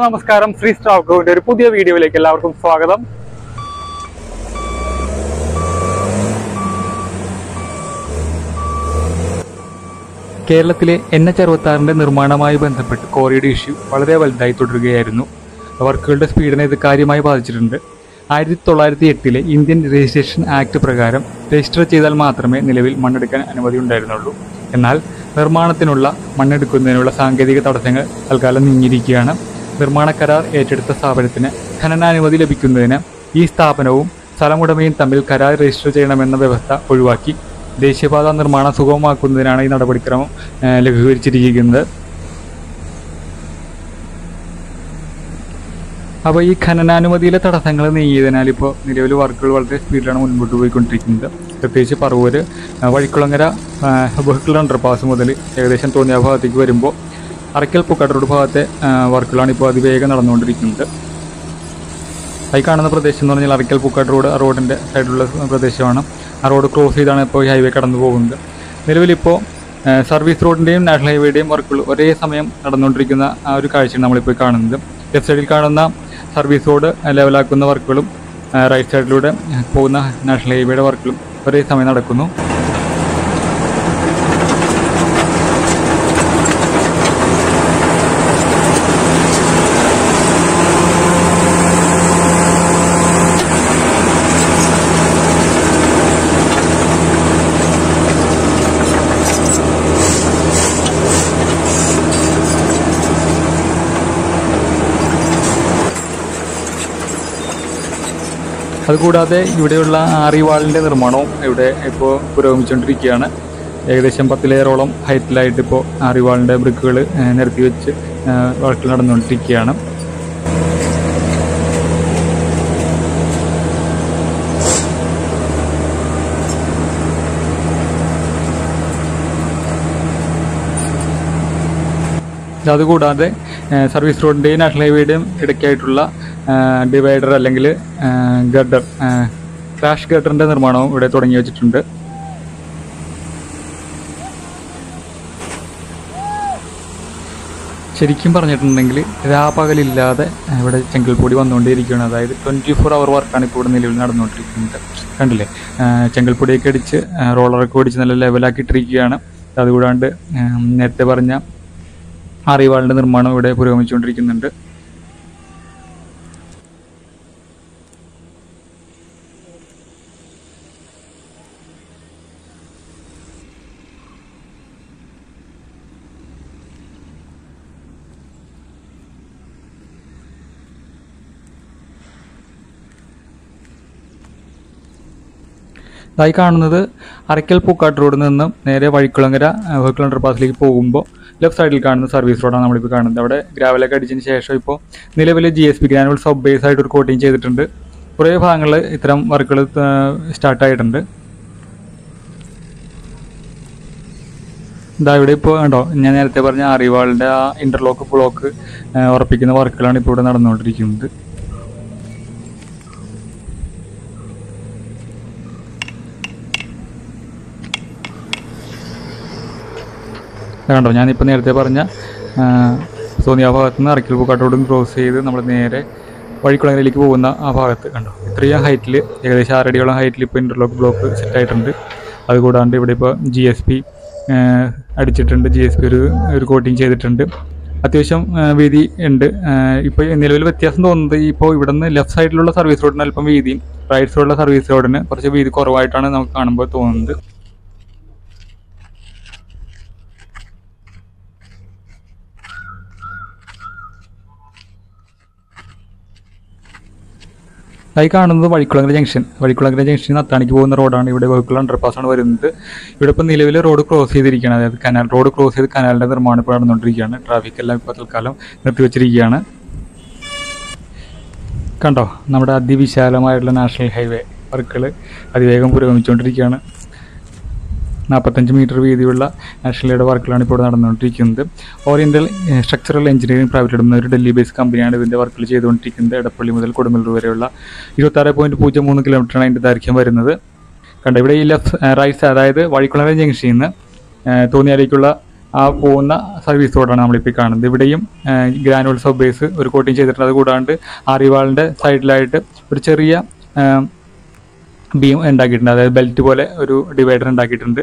നമസ്കാരം ശ്രീ സ്റ്റാഫ് ഗ്രൂപ്പിന്റെ ഒരു പുതിയ വീഡിയോയിലേക്ക് എല്ലാവർക്കും സ്വാഗതം കേരളത്തിലെ എൻ എച്ച് അറുപത്താറിന്റെ നിർമ്മാണവുമായി ബന്ധപ്പെട്ട് കോറിയുടെ ഇഷ്യൂ വളരെ വലുതായി തുടരുകയായിരുന്നു വർക്കുകളുടെ സ്പീഡിനെ ഇത് കാര്യമായി ബാധിച്ചിട്ടുണ്ട് ആയിരത്തി തൊള്ളായിരത്തി എട്ടിലെ ഇന്ത്യൻ രജിസ്ട്രേഷൻ ആക്ട് പ്രകാരം രജിസ്റ്റർ ചെയ്താൽ മാത്രമേ നിലവിൽ മണ്ണെടുക്കാൻ അനുമതി ഉണ്ടായിരുന്നുള്ളൂ എന്നാൽ നിർമ്മാണത്തിനുള്ള മണ്ണെടുക്കുന്നതിനുള്ള സാങ്കേതിക തടസ്സങ്ങൾ തൽക്കാലം നീങ്ങിയിരിക്കുകയാണ് നിർമ്മാണ കരാർ ഏറ്റെടുത്ത സ്ഥാപനത്തിന് ഖനനാനുമതി ലഭിക്കുന്നതിന് ഈ സ്ഥാപനവും സ്ഥലമുടമയും തമ്മിൽ കരാർ രജിസ്റ്റർ ചെയ്യണമെന്ന വ്യവസ്ഥ ഒഴിവാക്കി ദേശീയപാത നിർമ്മാണം സുഗമമാക്കുന്നതിനാണ് ഈ നടപടിക്രമം ഏഹ്, ലഘൂകരിച്ചിരിക്കുന്നത് അപ്പോൾ ഈ ഖനനാനുമതിയിലെ തടസ്സങ്ങൾ നീങ്ങിയതിനാൽ ഇപ്പോൾ നിലവിൽ വർക്കുകൾ വളരെ സ്പീഡിലാണ് മുൻപോട്ട് പോയിക്കൊണ്ടിരിക്കുന്നത് പ്രത്യേകിച്ച് പറവൂര് ആ, വഴിക്കുളങ്ങര വെഹിക്കിൾ അണ്ടർപാസ് മുതൽ ഏകദേശം തോന്നിയ ഭാഗത്തേക്ക് വരുമ്പോൾ അറക്കൽ പൂക്കാട് റോഡ് ഭാഗത്തെ ആ, വർക്കുകളാണ് ഇപ്പോൾ അതിവേഗം നടന്നുകൊണ്ടിരിക്കുന്നത് ഈ കാണുന്ന പ്രദേശം എന്ന് പറഞ്ഞാൽ അറക്കൽ പൂക്കാട് റോഡ് ആ റോഡിൻ്റെ സൈഡിലുള്ള പ്രദേശമാണ് ആ റോഡ് ക്രോസ് ചെയ്താണ് ഇപ്പോൾ ഈ ഹൈവേ കടന്നു പോകുന്നത് നിലവിലിപ്പോൾ ആ, സർവീസ് റോഡിൻ്റെയും നാഷണൽ ഹൈവേയുടെയും വർക്കുകൾ ഒരേ സമയം നടന്നുകൊണ്ടിരിക്കുന്ന ആ ഒരു കാഴ്ചയാണ് നമ്മളിപ്പോൾ കാണുന്നത് ലെഫ്റ്റ് സൈഡിൽ കാണുന്ന സർവീസ് റോഡ് ലെവലാക്കുന്ന വർക്കുകളും ആ, റൈറ്റ് സൈഡിലൂടെ പോകുന്ന നാഷണൽ ഹൈവേയുടെ വർക്കുകളും ഒരേ സമയം നടക്കുന്നു അതുകൂടാതെ ഇവിടെയുള്ള ആറിവാളിൻ്റെ നിർമ്മാണവും ഇവിടെ ഇപ്പോൾ പുരോഗമിച്ചുകൊണ്ടിരിക്കുകയാണ് ഏകദേശം പത്തിലേറോളം ഹൈറ്റിലായിട്ട് ഇപ്പോൾ ആറിവാളിൻ്റെ ബ്രിക്കുകൾ നിരത്തി വെച്ച് വർക്ക് നടന്നുകൊണ്ടിരിക്കുകയാണ് അതുകൂടാതെ ഏഹ്, സർവീസ് റോഡിൻ്റെയും നാഷണൽ ഹൈവേയുടെയും ഇടയ്ക്കായിട്ടുള്ള ഏഹ്, ഡിവൈഡർ അല്ലെങ്കിൽ ഏഹ്, ഗഡർ ഏഹ്, ക്രാഷ് ഗഡറിൻ്റെ നിർമ്മാണവും ഇവിടെ തുടങ്ങി വെച്ചിട്ടുണ്ട് ശരിക്കും പറഞ്ഞിട്ടുണ്ടെങ്കിൽ രാപകലില്ലാതെ ഇവിടെ ചെങ്കൽപ്പൊടി വന്നുകൊണ്ടേയിരിക്കുകയാണ് അതായത് ട്വൻറ്റി ഫോർ അവർ വർക്കാണ് ഇപ്പോൾ ഇവിടെ നിലവിൽ നടന്നുകൊണ്ടിരിക്കുന്നത് കണ്ടില്ലേ ഏഹ്, ചെങ്കൽപ്പൊടിയൊക്കെ അടിച്ച് ഏഹ്, റോളറൊക്കെ അടിച്ച് നല്ല ലെവലാക്കിയിട്ടിരിക്കുകയാണ് അതുകൂടാണ്ട് ഏഹ്, നേരത്തെ പറഞ്ഞ അറിവാളിൻ്റെ നിർമ്മാണം ഇവിടെ പുരോഗമിച്ചുകൊണ്ടിരിക്കുന്നുണ്ട് ഇതായി കാണുന്നത് അരക്കൽ പൂക്കാട്ട് റോഡിൽ നിന്നും നേരെ വഴിക്കുളങ്ങര വെഹിക്കിൾ അണ്ടർപാസിലേക്ക് പോകുമ്പോൾ ലെഫ്റ്റ് സൈഡിൽ കാണുന്ന സർവീസ് റോഡാണ് നമ്മളിപ്പോൾ കാണുന്നത് അവിടെ ഗ്രാവലൊക്കെ അടിച്ചതിന് ശേഷം ഇപ്പോൾ നിലവിൽ G S P granular sub base ആയിട്ട് ഒരു കോട്ടിങ് ചെയ്തിട്ടുണ്ട് കുറേ ഭാഗങ്ങളിൽ ഇത്തരം വർക്കുകൾ സ്റ്റാർട്ടായിട്ടുണ്ട് ഇതാ ഇവിടെ ഇപ്പോൾ കണ്ടോ ഞാൻ നേരത്തെ പറഞ്ഞ അറിവാളിൻ്റെ ആ ഇൻ്റർലോക്ക് ബ്ലോക്ക് ഉറപ്പിക്കുന്ന വർക്കുകളാണ് ഇപ്പോൾ ഇവിടെ നടന്നുകൊണ്ടിരിക്കുന്നത് ഇത് കണ്ടോ ഞാനിപ്പോൾ നേരത്തെ പറഞ്ഞ ആ, സോനിയ ഭാഗത്ത് നിന്ന് അറക്കൽ പൂക്കാട്ടോടും ക്രോസ് ചെയ്ത് നമ്മൾ നേരെ വഴിക്കുളങ്ങളിലേക്ക് പോകുന്ന ആ ഭാഗത്ത് കണ്ടോ ഇത്രയും ഹൈറ്റിൽ ഏകദേശം ആറടിയോളം ഹൈറ്റിൽ ഇപ്പോൾ ഇൻ്റർലോക്ക് ബ്ലോക്ക് സെറ്റ് ആയിട്ടുണ്ട് അതുകൂടാണ്ട് ഇവിടെ ഇപ്പോൾ ജി എസ് പി അടിച്ചിട്ടുണ്ട് ജി എസ് പി ഒരു ഒരു കോട്ടിങ് ചെയ്തിട്ടുണ്ട് അത്യാവശ്യം ആ, വീതി ഉണ്ട് ഇപ്പോൾ നിലവിൽ വ്യത്യാസം തോന്നുന്നത് ഇപ്പോൾ ഇവിടെ നിന്ന് ലെഫ്റ്റ് സൈഡിലുള്ള സർവീസ് റോഡിന് അല്പം വീതിയും റൈറ്റ് സൈഡിലുള്ള സർവീസ് റോഡിന് കുറച്ച് വീതി കുറവായിട്ടാണ് നമുക്ക് കാണുമ്പോൾ തോന്നുന്നത് ആയി കാണുന്നത് വഴിക്കുളങ്ങര ജംഗ്ഷൻ വഴിക്കുളങ്ങര ജംഗ്ഷൻ അത്താണിക്ക് പോകുന്ന റോഡാണ് ഇവിടെ വെഹിക്കിൾ അണ്ടർപാസ് ആണ് വരുന്നത് ഇവിടെ ഇപ്പോൾ നിലവിൽ റോഡ് ക്രോസ് ചെയ്തിരിക്കുകയാണ് അതായത് കനാൽ റോഡ് ക്രോസ് ചെയ്ത് കനാലിൻ്റെ നിർമ്മാണം ഇപ്പോൾ നടന്നുകൊണ്ടിരിക്കുകയാണ് ട്രാഫിക് എല്ലാം ഇപ്പോൾ തൽക്കാലം നിർത്തിവെച്ചിരിക്കുകയാണ് കണ്ടോ നമ്മുടെ അതിവിശാലമായിട്ടുള്ള നാഷണൽ ഹൈവേ വർക്കുകൾ അതിവേഗം പുരോഗമിച്ചുകൊണ്ടിരിക്കുകയാണ് നാൽപ്പത്തഞ്ച് മീറ്റർ വീതിയുള്ള നാഷണൽ ഹൈവേ വർക്കുകളാണ് ഇപ്പോൾ ഇവിടെ നടന്നുകൊണ്ടിരിക്കുന്നത് oriental structural engineering private limited എന്ന ഒരു ഡൽഹി ബേസ് കമ്പനിയാണ് ഇതിൻ്റെ വർക്കുകൾ ചെയ്തുകൊണ്ടിരിക്കുന്നത് എടപ്പള്ളി മുതൽ കൊടുങ്ങല്ലൂർ വരെയുള്ള ഇരുപത്താറ് പോയിൻറ്റ് പൂജ്യം മൂന്ന് കിലോമീറ്ററാണ് അതിൻ്റെ ദൈർഘ്യം വരുന്നത് കണ്ടോ ഇവിടെ ഈ ലെഫ്റ്റ് റൈറ്റ് അതായത് വഴിക്കുളങ്ങര ജംഗ്ഷനിൽ നിന്ന് തോന്നിയാലേക്കുള്ള ആ പോകുന്ന സർവീസ് റോഡാണ് നമ്മളിപ്പോൾ ഈ കാണുന്നത് ഇവിടെയും ഗ്രാനുവൽ സബ് ഒരു കോട്ടിങ് ചെയ്തിട്ടുണ്ട് അത് കൂടാണ്ട് ആറിവാളിൻ്റെ സൈഡിലായിട്ട് ഒരു ചെറിയ ബീം ഉണ്ടാക്കിയിട്ടുണ്ട് അതായത് ബെൽറ്റ് പോലെ ഒരു ഡിവൈഡർ ഉണ്ടാക്കിയിട്ടുണ്ട്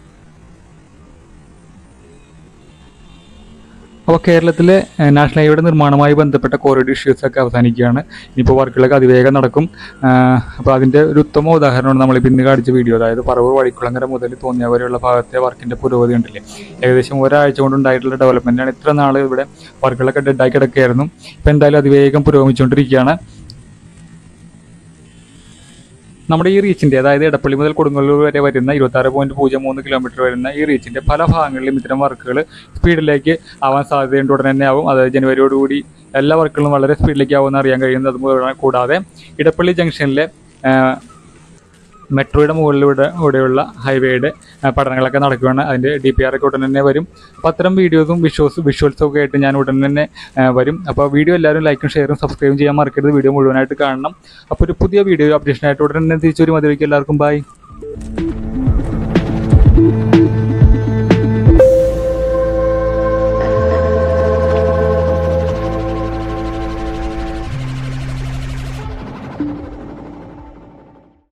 അപ്പോൾ കേരളത്തിലെ ഏഹ്, നാഷണൽ ഹൈവേയുടെ നിർമ്മാണവുമായി ബന്ധപ്പെട്ട കോറിഡോർ ഇഷ്യൂസ് ഒക്കെ അവസാനിക്കുകയാണ് ഇനിയിപ്പോൾ വർക്കുകളൊക്കെ അതിവേഗം നടക്കും അപ്പോൾ അതിൻ്റെ ഒരു ഉത്തമ ഉദാഹരണമാണ് നമ്മളിപ്പോൾ ഇന്ന് കാണിച്ച വീഡിയോ അതായത് പറവൂർ വഴിക്കുളങ്ങര മുതൽ തോന്നിയ വരെയുള്ള ഭാഗത്തെ വർക്കിൻ്റെ പുരോഗതി ഉണ്ടല്ലേ ഏകദേശം ഒരാഴ്ച കൊണ്ട് ഉണ്ടായിട്ടുള്ള ഡെവലപ്മെൻറ്റാണ് ഇത്ര നാൾ ഇവിടെ വർക്കുകളൊക്കെ ഡെഡായി കിടക്കുകയായിരുന്നു ഇപ്പോൾ എന്തായാലും അതിവേഗം പുരോഗമിച്ചുകൊണ്ടിരിക്കുകയാണ് നമ്മുടെ ഈ റീച്ചിന്റെ അതായത് എടപ്പള്ളി മുതൽ കൊടുങ്ങല്ലൂർ വരെ വരുന്ന ഇരുപത്താറ് പോയിന്റ് പൂജ്യം മൂന്ന് കിലോമീറ്റർ വരുന്ന ഈ റീച്ചിന്റെ പല ഭാഗങ്ങളിലും ഇത്തരം വർക്കുകൾ സ്പീഡിലേക്ക് ആവാൻ സാധ്യതയുണ്ട് ഉടനെ തന്നെ ആവും അതായത് ജനുവരിയോടുകൂടി എല്ലാ വർക്കുകളും വളരെ സ്പീഡിലേക്ക് ആവുമെന്ന് അറിയാൻ കഴിയുന്നത് അതുപോലെ കൂടാതെ ഇടപ്പള്ളി ജംഗ്ഷനിലെ ആ, മെട്രോയുടെ മുകളിലൂടെ കൂടെയുള്ള ഹൈവേയുടെ ആ, പഠനങ്ങളൊക്കെ നടക്കുകയാണ് അതിൻ്റെ ഡി പി ആർ ഒക്കെ ഉടൻ തന്നെ വരും അപ്പോൾ അത്തരം വീഡിയോസും വിഷ്വൽസ് വിഷ്വൽസും ഒക്കെ ആയിട്ട് ഞാൻ ഉടൻ തന്നെ ആ, വരും അപ്പോൾ വീഡിയോ എല്ലാവരും ലൈക്കും ഷെയറും സബ്സ്ക്രൈബും ചെയ്യാൻ മറക്കരുത് വീഡിയോ മുഴുവനായിട്ട് കാണണം അപ്പോൾ ഒരു പുതിയ വീഡിയോ അപ്ഡേഷനായിട്ട് ഉടൻ തന്നെ തിരിച്ചു വരും അതിലേക്ക് എല്ലാവർക്കും ബൈ